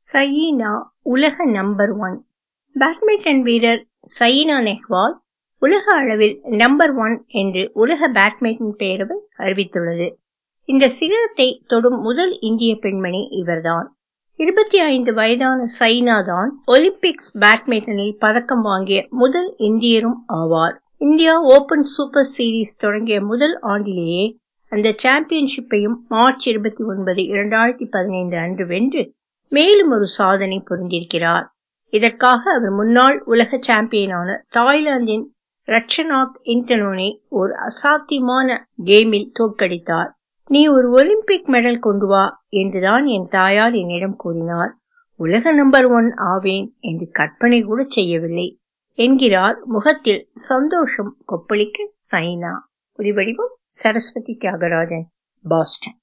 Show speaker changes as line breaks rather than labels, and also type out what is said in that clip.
சயீனா உலக number one badminton வீரர் சயீனா நெஹ்வால் உலக அளவில் நம்பர் ஒன் என்று உலக பேட்மிண்டன் பேரவை அறிவித்துள்ளது இந்த சிகரத்தை தொடும் முதல் இந்திய பெண்மணி இவர்தான் இருபத்தி ஐந்து வயதான சைனா தான் ஒலிம்பிக்ஸ் பேட்மிண்டனில் பதக்கம் வாங்கிய முதல் இந்தியரும் ஆவார் இந்தியா ஓபன் சூப்பர் சீரீஸ் தொடங்கிய முதல் ஆண்டிலேயே அந்த சாம்பியன்ஷிப்பையும் மார்ச் இருபத்தி ஒன்பது இரண்டாயிரத்தி பதினைந்து அன்று வென்று மேலும் ஒரு சாதனை புரிந்திருக்கிறார் இதற்காக அவர் முன்னாள் உலக சாம்பியனான தாய்லாந்தின் ரட்சனாக் இன்டனோனை ஒரு அசாத்தியமான கேமில் தோற்கடித்தார் நீ ஒரு ஒலிம்பிக் மெடல் கொண்டு வா என்றுதான் என் தாயார் என்னிடம் கூறினார் உலக நம்பர் ஒன் ஆவேன் என்று கற்பனை கூட செய்யவில்லை என்கிறார் முகத்தில் சந்தோஷம் கொப்பளிக்க சைனா ஒலிவடிவம் சரஸ்வதி தியாகராஜன் பாஸ்டன்